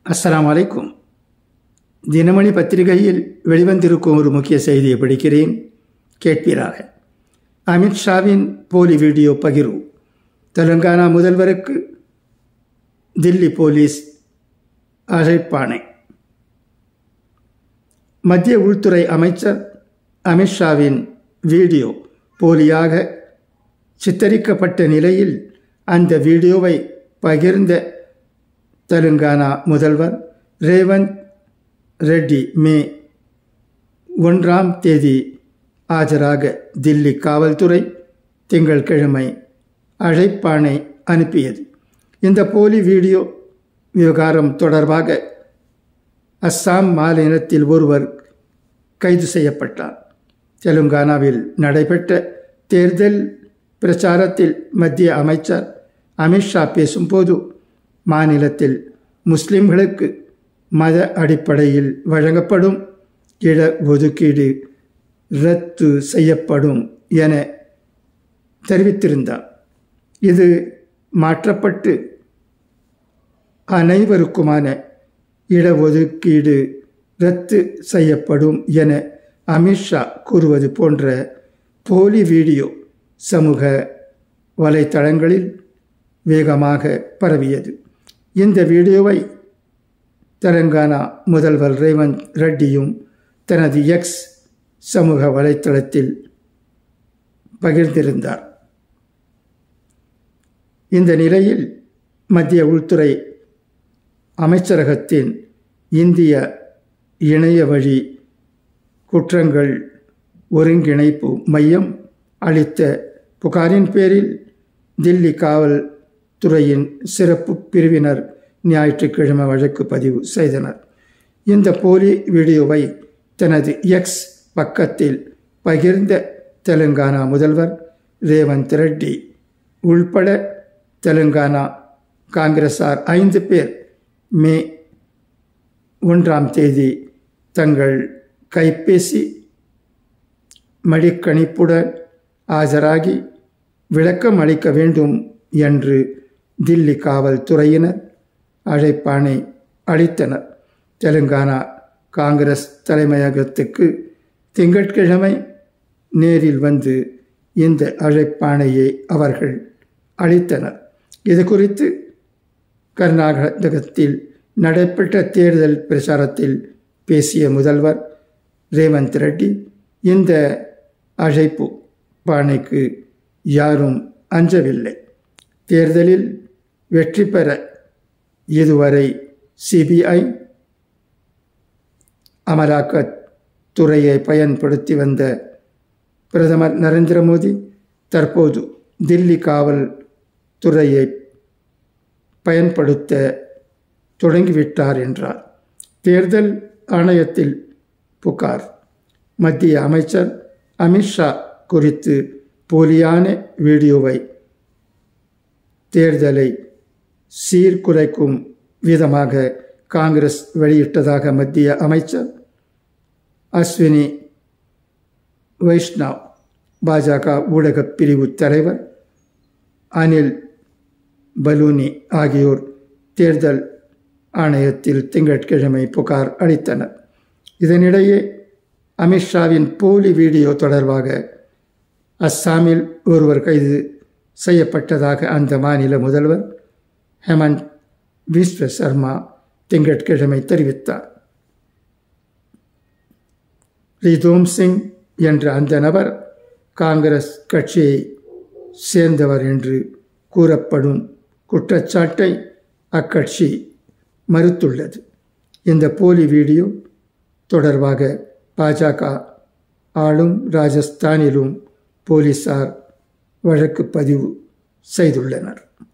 அஸ்ஸலாமு அலைக்கும் தினமணி பத்திரிகையில் வெளிவந்திருக்கும் ஒரு முக்கிய செய்தியை படிக்கிறேன் கேட்பீராக அமித்ஷாவின் போலி வீடியோ பகிர்வு தெலுங்கானா முதல்வருக்கு தில்லி போலீஸ் அழைப்பாணை மத்திய உள்துறை அமைச்சர் அமித்ஷாவின் வீடியோ போலியாக சித்தரிக்கப்பட்ட நிலையில் அந்த வீடியோவை பகிர்ந்த தெலுங்கானா முதல்வர் ரேவந்த் ரெட்டி மே ஒன்றாம் தேதி ஆஜராக தில்லி காவல்துறை திங்கட்கிழமை அழைப்பாணை அனுப்பியது இந்த போலி வீடியோ விவகாரம் தொடர்பாக அஸ்ஸாம் மாநிலத்தில் ஒருவர் கைது செய்யப்பட்டார் தெலுங்கானாவில் நடைபெற்ற தேர்தல் பிரச்சாரத்தில் மத்திய அமைச்சர் அமித்ஷா பேசும்போது மாநிலத்தில் முஸ்லிம்களுக்கு மத அடிப்படையில் வழங்கப்படும் இட ஒதுக்கீடு ரத்து செய்யப்படும் என தெரிவித்திருந்தார் இது மாற்றப்பட்டு அனைவருக்குமான இடஒதுக்கீடு ரத்து செய்யப்படும் என அமித்ஷா கூறுவது போன்ற போலி வீடியோ சமூக வலைத்தளங்களில் வேகமாக பரவியது இந்த வீடியோவை தெலங்கானா முதல்வர் ரேவந்த் ரெட்டியும் தனது எக்ஸ் சமூக வலைத்தளத்தில் பகிர்ந்திருந்தார் இந்த நிலையில் மத்திய உள்துறை அமைச்சரகத்தின் இந்திய இணைய வழி குற்றங்கள் ஒருங்கிணைப்பு மையம் அளித்த புகாரின் பேரில் தில்லி காவல் துறையின் சிறப்பு பிரிவினர் ஞாயிற்றுக்கிழமை வழக்கு பதிவு செய்தனர் இந்த போலி வீடியோவை தனது எக்ஸ் பக்கத்தில் பகிர்ந்த தெலுங்கானா முதல்வர் ரேவந்த் ரெட்டி உள்பட தெலுங்கானா காங்கிரசார் ஐந்து பேர் மே ஒன்றாம் தேதி தங்கள் கைபேசி மடிக்கணிப்புடன் ஆஜராகி விளக்கம் அளிக்க வேண்டும் என்று தில்லி காவல்துறையினர் அழைப்பாணை அளித்தனர் தெலுங்கானா காங்கிரஸ் தலைமையகத்துக்கு திங்கட்கிழமை நேரில் வந்து இந்த அழைப்பாணையை அவர்கள் அளித்தனர் இது குறித்து கர்நாடகத்தில் நடைபெற்ற தேர்தல் பிரச்சாரத்தில் பேசிய முதல்வர் ரேவந்த் ரெட்டி இந்த அழைப்பு பானைக்கு யாரும் அஞ்சவில்லை தேர்தலில் வெற்றி பெற இதுவரை சிபிஐ அமலாக்கத் துறையை பயன்படுத்தி வந்த பிரதமர் நரேந்திர மோடி தற்போது தில்லி காவல் துறையை பயன்படுத்த தொடங்கிவிட்டார் என்றார் தேர்தல் ஆணையத்தில் புகார் மத்திய அமைச்சர் அமித்ஷா குறித்து போலியான வீடியோவை தேர்தலை சீர்குலைக்கும் விதமாக காங்கிரஸ் வெளியிட்டதாக மத்திய அமைச்சர் அஸ்வினி வைஷ்ணவ் பாஜக ஊடகப் பிரிவு தலைவர் அனில் பலூனி ஆகியோர் தேர்தல் ஆணையத்தில் திங்கட்கிழமை புகார் அளித்தனர் இதனிடையே அமித்ஷாவின் போலி வீடியோ தொடர்பாக அஸ்ஸாமில் ஒருவர் கைது செய்யப்பட்டதாக அந்த மாநில முதல்வர் ஹேமந்த் விஸ்வ சர்மா திங்கட்கிழமை தெரிவித்தார் ரிதோம் சிங் என்ற அந்த நபர் காங்கிரஸ் கட்சியை சேர்ந்தவர் என்று கூறப்படும் குற்றச்சாட்டை அக்கட்சி மறுத்துள்ளது இந்த போலி வீடியோ தொடர்பாக பாஜக ஆளும் ராஜஸ்தானிலும் போலீசார் வழக்கு பதிவு செய்துள்ளனர்